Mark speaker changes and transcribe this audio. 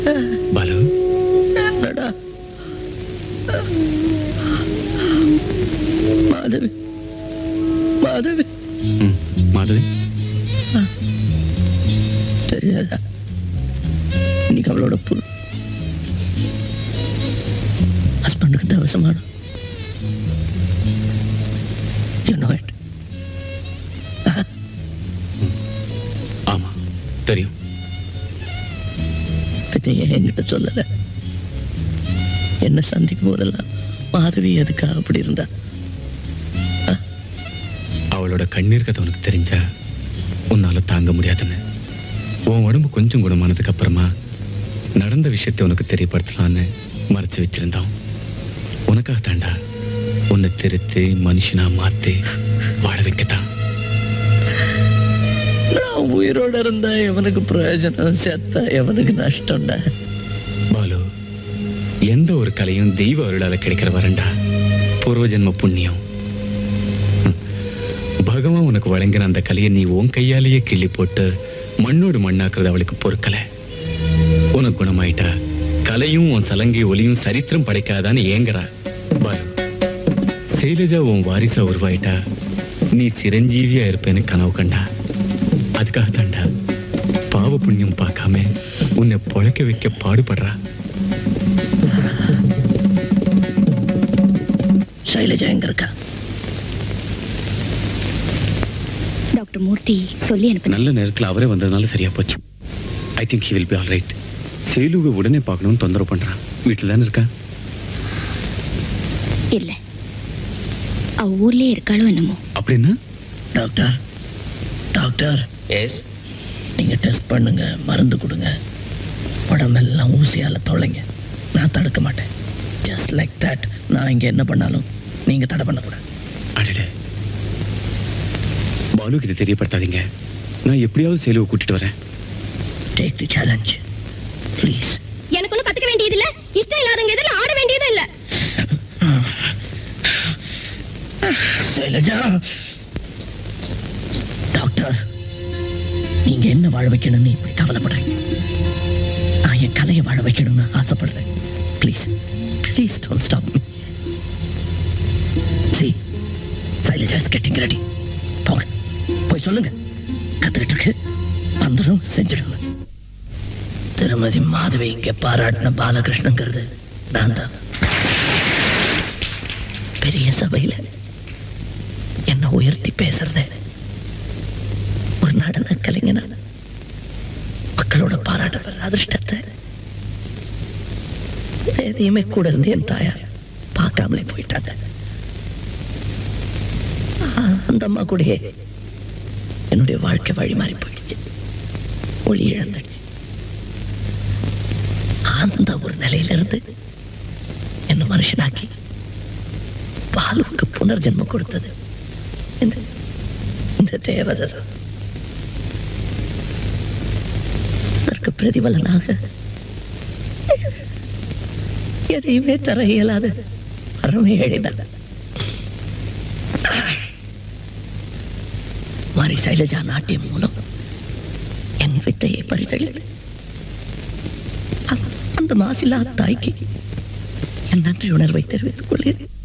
Speaker 1: பாலு
Speaker 2: என்னடா மாதவி மாதவி
Speaker 1: ம், மாதவி
Speaker 2: தெரியாதா இன்னைக்கு அவளோட புல் ஹஸ்பண்டுக்கு தவசமான யூ நோ இட்
Speaker 1: ஆமா தெரியும்
Speaker 2: பின்ன ஏன் என்கிட்ட சொல்லல என்ன சந்திக்கும் போதெல்லாம் மாதவி எதுக்காக அப்படி இருந்தா
Speaker 1: அவளோட கண்ணீர் கதை உனக்கு தெரிஞ்சா உன்னால தாங்க முடியாதுன்னு உன் உடம்பு கொஞ்சம் குணமானதுக்கு அப்புறமா நடந்த விஷயத்தை உனக்கு தெரியப்படுத்தலான்னு மறைச்சு வச்சிருந்தோம் உனக்காக தாண்டா உன்னை திருத்தி மனுஷனா மாத்தி வாழ வைக்கத்தான்
Speaker 2: நான் உயிரோட இருந்தா எவனுக்கு பிரயோஜனம் செத்தா எவனுக்கு நஷ்டம்டா
Speaker 1: பாலு எந்த ஒரு கலையும் தெய்வ அருளால கிடைக்கிற வரண்டா பூர்வ ஜென்ம புண்ணியம் ஹம். பகவான் உனக்கு வழங்கின அந்த கலையை நீ உன் கையாலேயே கிள்ளி போட்டு மண்ணோடு மண்ணாக்குறது அவளுக்கு பொறுக்கல உனக்கு குணமாயிட்டா கலையும் உன் சலங்கை ஒலியும் சரித்திரம் படைக்காதான்னு ஏங்குறா பாலு சைலஜா உன் வாரிசா உருவாயிட்டா நீ சிரஞ்சீவியா இருப்பேன்னு கனவு கண்டா அதுக்காக தாண்டா பாவ புண்ணியம் பார்க்காம உன்னை பொழைக்க வைக்க பாடுபடுறா
Speaker 2: சைலஜா எங்க இருக்கா
Speaker 3: டாக்டர் மூர்த்தி சொல்லி அனுப்பு
Speaker 1: நல்ல நேரத்தில் அவரே வந்ததுனால சரியா போச்சு I think he will be all right சேலுவை உடனே பார்க்கணும்னு தொந்தரவு பண்றான் வீட்டில் தானே இருக்கா
Speaker 3: இல்ல அவ ஊர்லயே இருக்காளோ என்னமோ
Speaker 1: அப்படின்னா
Speaker 2: டாக்டர் டாக்டர்
Speaker 4: எஸ்
Speaker 2: நீங்க டெஸ்ட் பண்ணுங்க மருந்து கொடுங்க உடம்பெல்லாம் ஊசியால தொலைங்க நான் தடுக்க மாட்டேன் ஜஸ்ட் லைக் தட் நான் இங்க என்ன பண்ணாலும் நீங்க தடை பண்ணக்கூடாது
Speaker 1: அடடே பாலுக்கு இது தெரியப்படுத்தாதீங்க நான் எப்படியாவது சேலுவை கூட்டிட்டு வரேன்
Speaker 2: டேக் தி சேலஞ்ச் ப்ளீஸ்
Speaker 3: எனக்கு ஒன்றும் கத்துக்க வேண்டியது இல்ல இஷ்டம் இல்லாதவங்க எதில் ஆட வேண்டியது இல்ல
Speaker 2: சைலஜா டாக்டர் நீங்க என்ன வாழ வைக்கணும்னு இப்படி கவலைப்படுறீங்க நான் என் கலையை வாழ வைக்கணும்னு ஆசைப்படுறேன் please please don't stop me see Sailaja is getting ready போங்க போய் சொல்லுங்க கத்துக்கிட்டு இருக்கு வந்துடும் செஞ்சிடுங்க திருமதி மாதவி இங்க பாராட்டின பாலகிருஷ்ணங்கிறது நான் தான் பெரிய சபையில என்ன உயர்த்தி பேசுறத ஒரு நடன கலைஞனா மக்களோட பாராட்ட பெற அதிர்ஷ்டத்தை எதையுமே கூட இருந்து என் தாயார் பார்க்காமலே போயிட்டாங்க ஆ, அந்த அம்மா கூடயே என்னுடைய வாழ்க்கை வழி மாறி போயிடுச்சு ஒளி இழந்துடுச்சு அந்த ஒரு நிலையிலிருந்து என்ன மனுஷனாக்கி பாலுவுக்கு புனர்ஜென்மம் கொடுத்தது இந்த இந்த தேவதை தான் அதற்கு பிரதிபலனாக எதையுமே தர இயலாத அறமே எழுதினார் மாரி சைலஜா நாட்டியம் மூலம் என் வித்தையை பரிசளித்து அந்த மாசில்லா தாய்க்கு என் நன்றி உணர்வை தெரிவித்துக் கொள்கிறேன்